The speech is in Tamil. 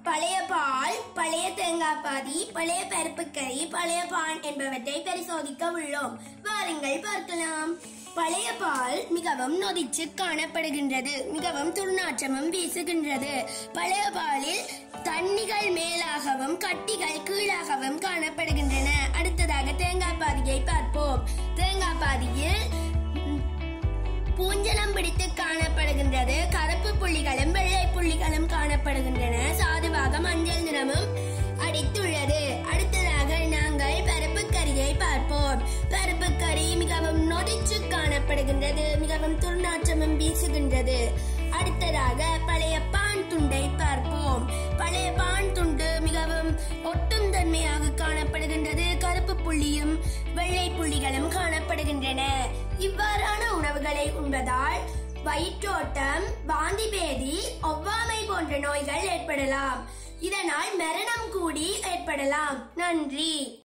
பழைய பால் பழைய தேங்காய் பாதி பழைய பருப்பு கறி பழைய பான் என்பவற்றை பரிசோதிக்க உள்ளோம் வாருங்கள் பார்க்கலாம் பழைய பால் மிகவும் நொதிச்சு காணப்படுகின்றது மிகவும் துர்நாற்றமும் வீசுகின்றது பழைய பாலில் தண்ணிகள் மேலாகவும் கட்டிகள் கீழாகவும் காணப்படுகின்றன அடுத்ததாக தேங்காய் பாதியை பார்ப்போம் தேங்காய் பாதியில் பூஞ்சலம் பிடித்து காணப்படுகின்றது கருப்பு புள்ளிகளும் வெள்ளை புள்ளிகளும் காணப்படுகின்றன சாதுவாக மஞ்சள் நிறமும் அடித்துள்ளது அடுத்ததாக நாங்கள் பருப்பு கறியை பார்ப்போம் பருப்பு கறி மிகவும் நொதிச்சு காணப்படுகின்றது மிகவும் துர்நாற்றமும் வீசுகின்றது அடுத்ததாக பழைய பான் துண்டை பார்ப்போம் பழைய பான் துண்டு மிகவும் ஒட்டும் தன்மையாக காணப்படுகின்றது கருப்பு புள்ளியும் வெள்ளை புள்ளிகளும் காணப்படுகின்றன இவ்வாறான உணவுகளை உண்பதால் வயிற்றோட்டம் வாந்தி பேதி ஒவ்வாமை போன்ற நோய்கள் ஏற்படலாம் இதனால் மரணம் கூடி ஏற்படலாம் நன்றி